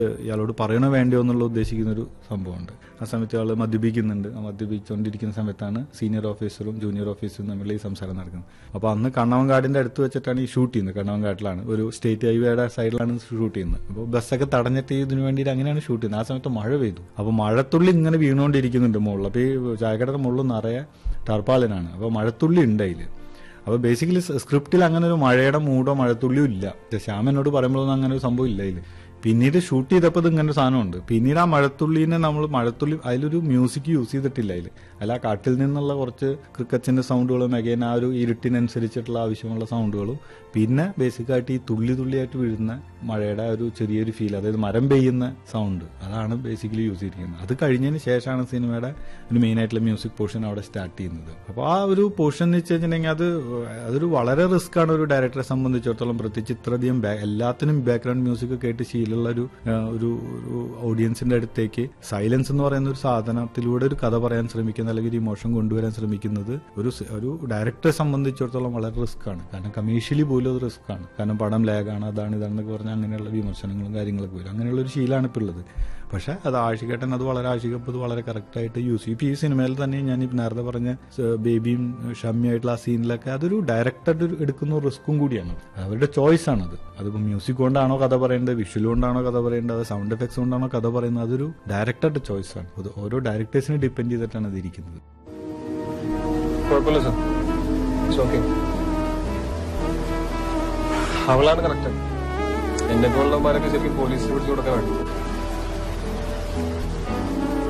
ഇയാളോട് പറയണോ വേണ്ടയോ എന്നുള്ള ഉദ്ദേശിക്കുന്ന ഒരു സംഭവമുണ്ട് ആ സമയത്ത് ഇയാൾ മദ്യപിക്കുന്നുണ്ട് ആ മദ്യപിച്ചുകൊണ്ടിരിക്കുന്ന സമയത്താണ് സീനിയർ ഓഫീസറും ജൂനിയർ ഓഫീസറും തമ്മിൽ ഈ സംസാരം നടക്കുന്നത് അപ്പോൾ അന്ന് കണ്ണവൻകാടിന്റെ അടുത്ത് വെച്ചിട്ടാണ് ഈ ഷൂട്ട് ചെയ്യുന്നത് കണ്ണവൻകാട്ടിലാണ് ഒരു സ്റ്റേറ്റ് ഹൈവേയുടെ സൈഡിലാണ് ഷൂട്ട് ചെയ്യുന്നത് അപ്പോൾ ബസ്സൊക്കെ തടഞ്ഞിട്ട് ഇതിനു വേണ്ടിയിട്ട് അങ്ങനെയാണ് ഷൂട്ട് ചെയ്യുന്നത് ആ സമയത്ത് മഴ പെയ്തു അപ്പോൾ മഴത്തുള്ളി ഇങ്ങനെ വീണുകൊണ്ടിരിക്കുന്നുണ്ട് മുകളിൽ അപ്പോൾ ഈ ചായക്കടയുടെ മുകളിൽ നിറയെ ടർപ്പാലിനാണ് അപ്പോൾ മഴത്തുള്ളി ഉണ്ട് അതിൽ അപ്പൊ ബേസിക്കലി സ്ക്രിപ്റ്റിൽ അങ്ങനെ ഒരു മഴയുടെ മൂടോ മഴത്തുള്ളിയോ ഇല്ല പക്ഷെ ശ്യാം എന്നോട് പറയുമ്പോഴൊന്നും അങ്ങനെ ഒരു സംഭവം ഇല്ല ഇതിൽ പിന്നീട് ഷൂട്ട് ചെയ്തപ്പോൾ ഇത് ഇങ്ങനെ ഒരു സാധനമുണ്ട് പിന്നീട് ആ മഴത്തുള്ളിനെ നമ്മൾ മഴത്തുള്ളി അതിലൊരു മ്യൂസിക് യൂസ് ചെയ്തിട്ടില്ല അതിൽ അല്ല ആ കാട്ടിൽ നിന്നുള്ള കുറച്ച് ക്രിക്കറ്റിന്റെ സൗണ്ടുകളും അഗൈൻ ആ ഒരു ഇരുട്ടിനനുസരിച്ചിട്ടുള്ള ആവശ്യമുള്ള സൗണ്ടുകളും പിന്നെ ബേസിക്കായിട്ട് ഈ തുള്ളി തുള്ളിയായിട്ട് വീഴുന്ന മഴയുടെ ആ ഒരു ചെറിയൊരു ഫീൽ അതായത് മരം പെയ്യുന്ന സൗണ്ട് അതാണ് ബേസിക്കലി യൂസ് ചെയ്തിരിക്കുന്നത് അത് കഴിഞ്ഞതിന് ശേഷമാണ് സിനിമയുടെ ഒരു മെയിൻ ആയിട്ടുള്ള മ്യൂസിക് പോർഷൻ അവിടെ സ്റ്റാർട്ട് ചെയ്യുന്നത് അപ്പോൾ ആ ഒരു പോർഷൻ എന്ന് വെച്ച് കഴിഞ്ഞിട്ടുണ്ടെങ്കിൽ അത് അതൊരു വളരെ റിസ്ക് ആണ് ഒരു ഡയറക്ടറെ സംബന്ധിച്ചിടത്തോളം പ്രത്യേകിച്ച് ഇത്രയധികം ബാ- എല്ലാത്തിനും ബാക്ക്ഗ്രൗണ്ട് മ്യൂസിക് കേട്ട് ശീലമുള്ള ഒരു ആ, ഒരു ഒരു ഓഡിയൻസിന്റെ അടുത്തേക്ക് സൈലൻസ് എന്ന് പറയുന്ന ഒരു സാധനത്തിലൂടെ ഒരു കഥ പറയാൻ ശ്രമിക്കുന്ന അല്ലെങ്കിൽ ഒരു ഇമോഷൻ കൊണ്ടുവരാൻ ശ്രമിക്കുന്നത് ഒരു സ- ഒരു ഡയറക്ടറെ സംബന്ധിച്ചിടത്തോളം വളരെ റിസ്ക് ആണ് കാരണം കമേഴ്ഷ്യലി പോലും അത് റിസ്ക് ആണ് കാരണം പടം ലാഗാണ് അതാണ് ഇതാണെന്നൊക്കെ പറഞ്ഞാൽ അങ്ങനെയുള്ള വിമർശനങ്ങളും കാര്യങ്ങളൊക്കെ വരും അങ്ങനെയുള്ള ഒരു ശീലമാണ് ഇപ്പോൾ ഉള്ളത് പക്ഷെ അത് ആഷികേട്ടൻ അത് വളരെ ആഷികപ്പ് ഇപ്പൊ കറക്റ്റ് ആയിട്ട് യൂസ് ചെയ്യും ഇപ്പൊ ഈ സിനിമയിൽ തന്നെ ഞാൻ ഈ നേരത്തെ പറഞ്ഞ സ- ബേബിയും ഷമ്മിയായിട്ടുള്ള ആ സീനിലൊക്കെ അതൊരു ഡയറക്ടർ എടുക്കുന്ന റിസ്ക്കും കൂടിയാണ് അവരുടെ ചോയ്സ് ആണത് അതിപ്പോ മ്യൂസിക് കൊണ്ടാണോ കഥ പറയേണ്ടത് വിഷ്വൽ കൊണ്ടാണോ കഥ പറയേണ്ടത് സൗണ്ട് എഫക്ട്സ് കൊണ്ടാണോ കഥ പറയുന്നത് അതൊരു ഡയറക്ടറുടെ ചോയ്സ് ആണ് അത് ഓരോ ഡയറക്ടേഴ്സിനെ ഡിപ്പെൻഡ് ചെയ്തിട്ടാണ് അത് ഇരിക്കുന്നത് കുഴപ്പമില്ല സാർ ഇറ്റ്സ് ഓക്കെ അവളാണ് കറക്റ്റ് എന്നെ പോലുള്ളവന്മാരൊക്കെ ശരിക്കും പോലീസിൽ പിടിച്ചു കൊടുക്കാൻ വേണ്ടി